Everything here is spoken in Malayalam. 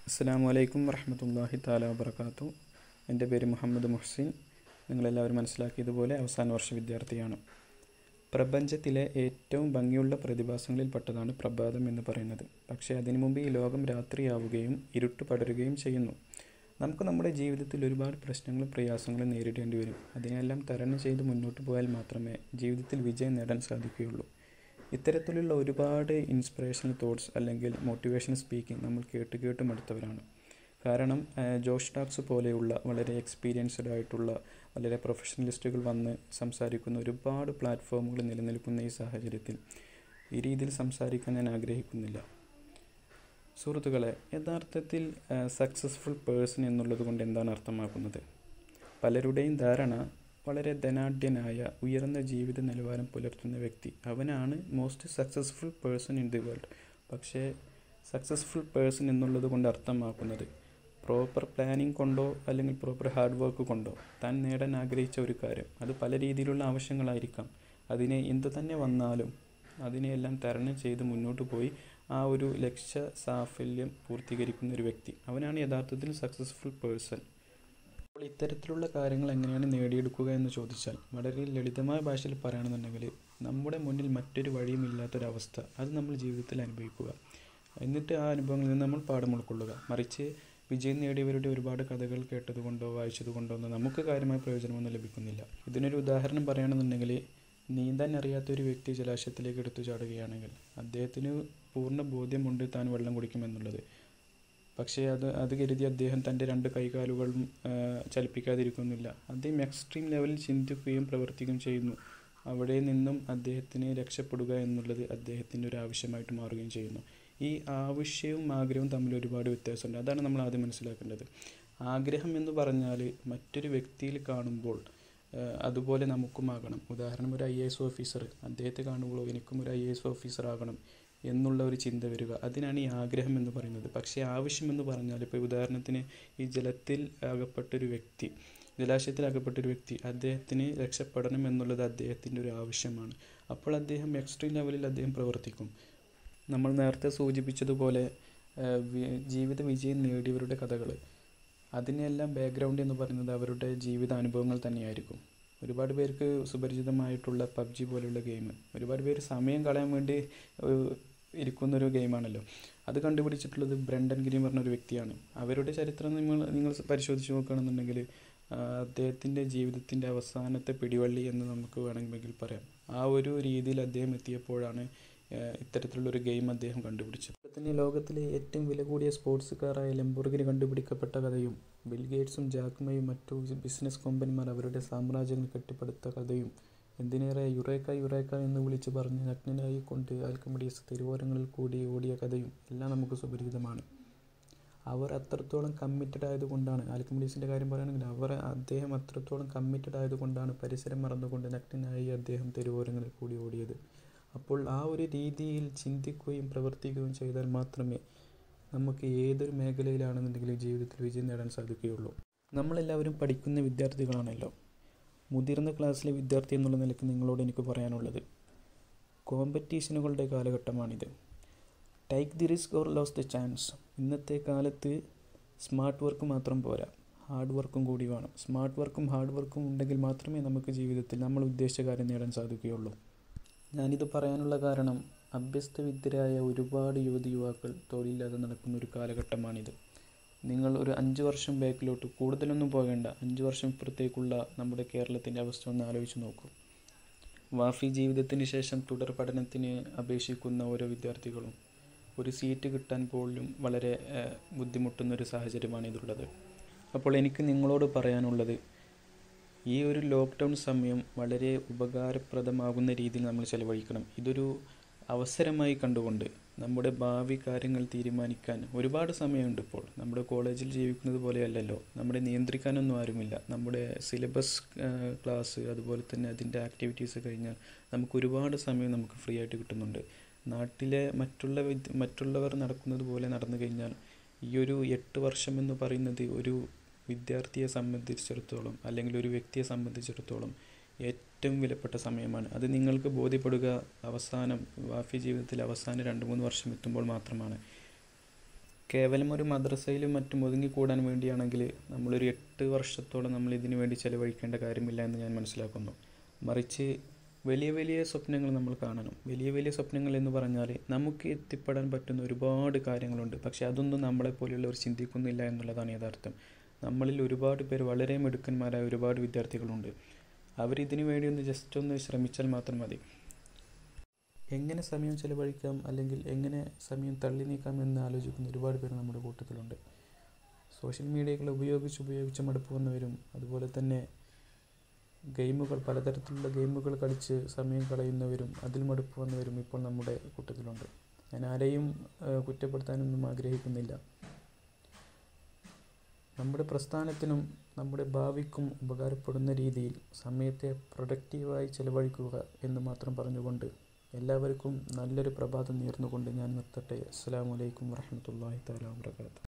അസ്സാം വലൈക്കും വറഹമത്തല്ലാഹി താല വബർക്കാത്തു എൻ്റെ പേര് മുഹമ്മദ് മുഹ്സിൻ നിങ്ങളെല്ലാവരും മനസ്സിലാക്കിയതുപോലെ അവസാന വർഷ വിദ്യാർത്ഥിയാണ് പ്രപഞ്ചത്തിലെ ഏറ്റവും ഭംഗിയുള്ള പ്രതിഭാസങ്ങളിൽപ്പെട്ടതാണ് പ്രഭാതം എന്ന് പറയുന്നത് പക്ഷേ അതിനു മുമ്പ് ഈ ലോകം രാത്രിയാവുകയും ഇരുട്ട് പടരുകയും ചെയ്യുന്നു നമുക്ക് നമ്മുടെ ജീവിതത്തിൽ ഒരുപാട് പ്രശ്നങ്ങളും പ്രയാസങ്ങളും നേരിടേണ്ടി വരും അതിനെല്ലാം തരണം ചെയ്ത് മുന്നോട്ട് പോയാൽ മാത്രമേ ജീവിതത്തിൽ വിജയം നേടാൻ സാധിക്കുകയുള്ളൂ ഇത്തരത്തിലുള്ള ഒരുപാട് ഇൻസ്പിറേഷണൽ തോട്ട്സ് അല്ലെങ്കിൽ മോട്ടിവേഷൻ സ്പീക്കിംഗ് നമ്മൾ കേട്ട് കേട്ട് മടുത്തവരാണ് കാരണം ജോഷ് ടാക്സ് പോലെയുള്ള വളരെ എക്സ്പീരിയൻസ്ഡ് ആയിട്ടുള്ള വളരെ പ്രൊഫഷണലിസ്റ്റുകൾ വന്ന് സംസാരിക്കുന്ന ഒരുപാട് പ്ലാറ്റ്ഫോമുകൾ നിലനിൽക്കുന്ന ഈ സാഹചര്യത്തിൽ ഈ രീതിയിൽ സംസാരിക്കാൻ ഞാൻ ആഗ്രഹിക്കുന്നില്ല സുഹൃത്തുക്കളെ യഥാർത്ഥത്തിൽ സക്സസ്ഫുൾ പേഴ്സൺ എന്നുള്ളത് കൊണ്ട് എന്താണ് അർത്ഥമാക്കുന്നത് പലരുടെയും ധാരണ വളരെ ധനാഢ്യനായ ഉയർന്ന ജീവിത നിലവാരം പുലർത്തുന്ന വ്യക്തി അവനാണ് most successful person in the world പക്ഷേ സക്സസ്ഫുൾ പേഴ്സൺ എന്നുള്ളത് കൊണ്ട് അർത്ഥമാക്കുന്നത് പ്രോപ്പർ പ്ലാനിങ് കൊണ്ടോ അല്ലെങ്കിൽ പ്രോപ്പർ ഹാർഡ് വർക്ക് കൊണ്ടോ താൻ നേടാൻ ആഗ്രഹിച്ച ഒരു കാര്യം അത് പല രീതിയിലുള്ള ആവശ്യങ്ങളായിരിക്കാം അതിനെ എന്തു തന്നെ വന്നാലും അതിനെയെല്ലാം തരണം ചെയ്ത് മുന്നോട്ട് പോയി ആ ഒരു ലക്ഷ്യ സാഫല്യം പൂർത്തീകരിക്കുന്ന ഒരു വ്യക്തി അവനാണ് യഥാർത്ഥത്തിൽ സക്സസ്ഫുൾ പേഴ്സൺ അപ്പോൾ ഇത്തരത്തിലുള്ള കാര്യങ്ങൾ എങ്ങനെയാണ് നേടിയെടുക്കുക എന്ന് ചോദിച്ചാൽ വളരെ ലളിതമായ ഭാഷയിൽ പറയുകയാണെന്നുണ്ടെങ്കിൽ നമ്മുടെ മുന്നിൽ മറ്റൊരു വഴിയും ഇല്ലാത്തൊരവസ്ഥ അത് നമ്മൾ ജീവിതത്തിൽ അനുഭവിക്കുക എന്നിട്ട് ആ അനുഭവങ്ങളിൽ നിന്ന് നമ്മൾ പാഠം ഉൾക്കൊള്ളുക മറിച്ച് വിജയം നേടിയവരുടെ ഒരുപാട് കഥകൾ കേട്ടതുകൊണ്ടോ വായിച്ചതുകൊണ്ടോ ഒന്നും നമുക്ക് കാര്യമായ പ്രയോജനമൊന്നും ലഭിക്കുന്നില്ല ഇതിനൊരു ഉദാഹരണം പറയുകയാണെന്നുണ്ടെങ്കിൽ നീന്താൻ അറിയാത്ത ഒരു വ്യക്തി ജലാശയത്തിലേക്ക് എടുത്തു ചാടുകയാണെങ്കിൽ അദ്ദേഹത്തിന് പൂർണ്ണ ബോധ്യമുണ്ട് താൻ വെള്ളം കുടിക്കുമെന്നുള്ളത് പക്ഷേ അത് അത് കരുതി അദ്ദേഹം തൻ്റെ രണ്ട് കൈകാലുകളും ചലിപ്പിക്കാതിരിക്കുന്നില്ല അദ്ദേഹം എക്സ്ട്രീം ലെവലിൽ ചിന്തിക്കുകയും പ്രവർത്തിക്കുകയും ചെയ്യുന്നു അവിടെ നിന്നും അദ്ദേഹത്തിന് രക്ഷപ്പെടുക എന്നുള്ളത് അദ്ദേഹത്തിൻ്റെ ഒരു ആവശ്യമായിട്ട് മാറുകയും ചെയ്യുന്നു ഈ ആവശ്യവും ആഗ്രഹവും തമ്മിൽ ഒരുപാട് വ്യത്യാസമുണ്ട് അതാണ് നമ്മൾ ആദ്യം മനസ്സിലാക്കേണ്ടത് ആഗ്രഹം എന്ന് പറഞ്ഞാൽ മറ്റൊരു വ്യക്തിയിൽ കാണുമ്പോൾ അതുപോലെ നമുക്കുമാകണം ഉദാഹരണം ഒരു ഐ എ എസ് ഓഫീസർ അദ്ദേഹത്തെ കാണുമ്പോൾ എനിക്കും ഒരു ഐ എ എസ് ഓഫീസർ ആകണം എന്നുള്ള ഒരു ചിന്ത വരിക അതിനാണ് ഈ ആഗ്രഹം എന്ന് പറയുന്നത് പക്ഷേ ആവശ്യം എന്ന് പറഞ്ഞാൽ ഇപ്പോൾ ഉദാഹരണത്തിന് ഈ ജലത്തിൽ അകപ്പെട്ടൊരു വ്യക്തി ജലാശയത്തിൽ അകപ്പെട്ടൊരു വ്യക്തി അദ്ദേഹത്തിന് രക്ഷപ്പെടണം എന്നുള്ളത് അദ്ദേഹത്തിൻ്റെ ഒരു ആവശ്യമാണ് അപ്പോൾ അദ്ദേഹം എക്സ്ട്രീം ലെവലിൽ അദ്ദേഹം പ്രവർത്തിക്കും നമ്മൾ നേരത്തെ സൂചിപ്പിച്ചതുപോലെ ജീവിത വിജയം നേടിയവരുടെ കഥകൾ അതിനെല്ലാം ബാക്ക്ഗ്രൗണ്ട് എന്ന് പറയുന്നത് അവരുടെ ജീവിത അനുഭവങ്ങൾ തന്നെയായിരിക്കും ഒരുപാട് പേർക്ക് സുപരിചിതമായിട്ടുള്ള പബ്ജി പോലെയുള്ള ഗെയിം ഒരുപാട് പേര് സമയം കളയാൻ വേണ്ടി ഇരിക്കുന്നൊരു ഗെയിമാണല്ലോ അത് കണ്ടുപിടിച്ചിട്ടുള്ളത് ബ്രണ്ടൻ ഗിരി എന്ന് പറഞ്ഞ ഒരു വ്യക്തിയാണ് അവരുടെ ചരിത്രം നിങ്ങൾ നിങ്ങൾ പരിശോധിച്ച് നോക്കുകയാണെന്നുണ്ടെങ്കിൽ അദ്ദേഹത്തിൻ്റെ ജീവിതത്തിൻ്റെ അവസാനത്തെ പിടിവള്ളി എന്ന് നമുക്ക് വേണമെങ്കിൽ പറയാം ആ ഒരു രീതിയിൽ അദ്ദേഹം എത്തിയപ്പോഴാണ് ഇത്തരത്തിലുള്ള ഒരു ഗെയിം അദ്ദേഹം കണ്ടുപിടിച്ചത് തന്നെ ലോകത്തിലെ ഏറ്റവും വില കൂടിയ സ്പോർട്സ് കാറായ ലംബോർഗിനി കണ്ടുപിടിക്കപ്പെട്ട കഥയും ബിൽ ഗേറ്റ്സും ജാക്മയും മറ്റു ബിസിനസ് കമ്പനിമാർ അവരുടെ സാമ്രാജ്യങ്ങൾ കെട്ടിപ്പടുത്ത കഥയും എന്തിനേറെ യുറേക്ക യുറേക്ക എന്ന് വിളിച്ച് പറഞ്ഞ് നഗ്നനായി കൊണ്ട് ആൽക്കമഡീസ് തെരുവോരങ്ങളിൽ കൂടി ഓടിയ കഥയും എല്ലാം നമുക്ക് സുപരിചിതമാണ് അവർ അത്രത്തോളം കമ്മിറ്റഡ് ആയതുകൊണ്ടാണ് ആൽക്കമഡീസിൻ്റെ കാര്യം പറയുകയാണെങ്കിൽ അവർ അദ്ദേഹം അത്രത്തോളം കമ്മിറ്റഡ് ആയതുകൊണ്ടാണ് പരിസരം മറന്നുകൊണ്ട് നഗ്നനായി അദ്ദേഹം തെരുവോരങ്ങളിൽ കൂടി ഓടിയത് അപ്പോൾ ആ ഒരു രീതിയിൽ ചിന്തിക്കുകയും പ്രവർത്തിക്കുകയും ചെയ്താൽ മാത്രമേ നമുക്ക് ഏതൊരു മേഖലയിലാണെന്നുണ്ടെങ്കിലും ജീവിതത്തിൽ വിജയം നേടാൻ സാധിക്കുകയുള്ളൂ നമ്മളെല്ലാവരും പഠിക്കുന്ന വിദ്യാർത്ഥികളാണല്ലോ മുതിർന്ന ക്ലാസ്സിലെ വിദ്യാർത്ഥി എന്നുള്ള നിലയ്ക്ക് നിങ്ങളോട് എനിക്ക് പറയാനുള്ളത് കോമ്പറ്റീഷനുകളുടെ കാലഘട്ടമാണിത് take the risk or lose the chance ഇന്നത്തെ കാലത്ത് സ്മാർട്ട് വർക്ക് മാത്രം പോരാ ഹാർഡ് വർക്കും കൂടി വേണം സ്മാർട്ട് വർക്കും ഹാർഡ് വർക്കും ഉണ്ടെങ്കിൽ മാത്രമേ നമുക്ക് ജീവിതത്തിൽ നമ്മൾ ഉദ്ദേശിച്ച കാര്യം നേടാൻ സാധിക്കുകയുള്ളൂ ഞാനിത് പറയാനുള്ള കാരണം അഭ്യസ്തവിദ്യരായ ഒരുപാട് യുവതി യുവാക്കൾ തൊഴിലില്ലാതെ നടക്കുന്ന ഒരു കാലഘട്ടമാണിത് നിങ്ങൾ ഒരു അഞ്ച് വർഷം ബാക്കിലോട്ട് കൂടുതലൊന്നും പോകേണ്ട അഞ്ച് വർഷം ഇപ്പുറത്തേക്കുള്ള നമ്മുടെ കേരളത്തിൻ്റെ അവസ്ഥ ഒന്ന് ആലോചിച്ച് നോക്കൂ വാഫി ജീവിതത്തിന് ശേഷം തുടർ പഠനത്തിന് അപേക്ഷിക്കുന്ന ഓരോ വിദ്യാർത്ഥികളും ഒരു സീറ്റ് കിട്ടാൻ പോലും വളരെ ബുദ്ധിമുട്ടുന്ന ഒരു സാഹചര്യമാണ് ഇതുള്ളത് അപ്പോൾ എനിക്ക് നിങ്ങളോട് പറയാനുള്ളത് ഈ ഒരു ലോക്ക്ഡൗൺ സമയം വളരെ ഉപകാരപ്രദമാകുന്ന രീതിയിൽ നമ്മൾ ചെലവഴിക്കണം ഇതൊരു അവസരമായി കണ്ടുകൊണ്ട് നമ്മുടെ ഭാവി കാര്യങ്ങൾ തീരുമാനിക്കാൻ ഒരുപാട് സമയമുണ്ട് ഇപ്പോൾ നമ്മുടെ കോളേജിൽ ജീവിക്കുന്നത് പോലെയല്ലല്ലോ നമ്മുടെ നിയന്ത്രിക്കാനൊന്നും ആരുമില്ല നമ്മുടെ സിലബസ് ക്ലാസ് അതുപോലെ തന്നെ അതിൻ്റെ ആക്ടിവിറ്റീസ് കഴിഞ്ഞാൽ നമുക്ക് ഒരുപാട് സമയം നമുക്ക് ഫ്രീ ആയിട്ട് കിട്ടുന്നുണ്ട് നാട്ടിലെ മറ്റുള്ള വിദ്യ മറ്റുള്ളവർ നടക്കുന്നത് പോലെ നടന്നു കഴിഞ്ഞാൽ ഈ ഒരു എട്ട് വർഷം എന്ന് പറയുന്നത് ഒരു വിദ്യാർത്ഥിയെ സംബന്ധിച്ചിടത്തോളം അല്ലെങ്കിൽ ഒരു വ്യക്തിയെ സംബന്ധിച്ചിടത്തോളം ഏറ്റവും വിലപ്പെട്ട സമയമാണ് അത് നിങ്ങൾക്ക് ബോധ്യപ്പെടുക അവസാനം വാഫി ജീവിതത്തിൽ അവസാന രണ്ട് മൂന്ന് വർഷം എത്തുമ്പോൾ മാത്രമാണ് കേവലം ഒരു മദ്രസയിലും മറ്റും ഒതുങ്ങിക്കൂടാൻ വേണ്ടിയാണെങ്കിൽ നമ്മളൊരു എട്ട് വർഷത്തോളം നമ്മൾ ഇതിനു വേണ്ടി ചിലവഴിക്കേണ്ട കാര്യമില്ല എന്ന് ഞാൻ മനസ്സിലാക്കുന്നു മറിച്ച് വലിയ വലിയ സ്വപ്നങ്ങൾ നമ്മൾ കാണണം വലിയ വലിയ സ്വപ്നങ്ങൾ എന്ന് പറഞ്ഞാൽ നമുക്ക് എത്തിപ്പെടാൻ പറ്റുന്ന ഒരുപാട് കാര്യങ്ങളുണ്ട് പക്ഷേ അതൊന്നും നമ്മളെപ്പോലെയുള്ളവർ ചിന്തിക്കുന്നില്ല എന്നുള്ളതാണ് യഥാർത്ഥം നമ്മളിൽ ഒരുപാട് പേർ വളരെ മിടുക്കന്മാരായ ഒരുപാട് വിദ്യാർത്ഥികളുണ്ട് അവരിതിനു വേണ്ടി ഒന്ന് ജസ്റ്റ് ഒന്ന് ശ്രമിച്ചാൽ മാത്രം മതി എങ്ങനെ സമയം ചിലവഴിക്കാം അല്ലെങ്കിൽ എങ്ങനെ സമയം തള്ളി നീക്കാം എന്ന് ആലോചിക്കുന്ന ഒരുപാട് പേർ നമ്മുടെ കൂട്ടത്തിലുണ്ട് സോഷ്യൽ മീഡിയകൾ ഉപയോഗിച്ച് ഉപയോഗിച്ച് മടുപ്പ് വന്നവരും അതുപോലെ തന്നെ ഗെയിമുകൾ പലതരത്തിലുള്ള ഗെയിമുകൾ കളിച്ച് സമയം കളയുന്നവരും അതിൽ മടുപ്പ് വന്നവരും ഇപ്പോൾ നമ്മുടെ കൂട്ടത്തിലുണ്ട് ഞാൻ ആരെയും കുറ്റപ്പെടുത്താനൊന്നും ആഗ്രഹിക്കുന്നില്ല നമ്മുടെ പ്രസ്ഥാനത്തിനും നമ്മുടെ ഭാവിക്കും ഉപകാരപ്പെടുന്ന രീതിയിൽ സമയത്തെ പ്രൊഡക്റ്റീവായി ചിലവഴിക്കുക എന്ന് മാത്രം പറഞ്ഞുകൊണ്ട് എല്ലാവർക്കും നല്ലൊരു പ്രഭാതം നേർന്നുകൊണ്ട് ഞാൻ നിർത്തട്ടെ അസ്സാം വലൈക്കും വാഹമത്തല്ലാഹി താല വാബർക്കാത്തു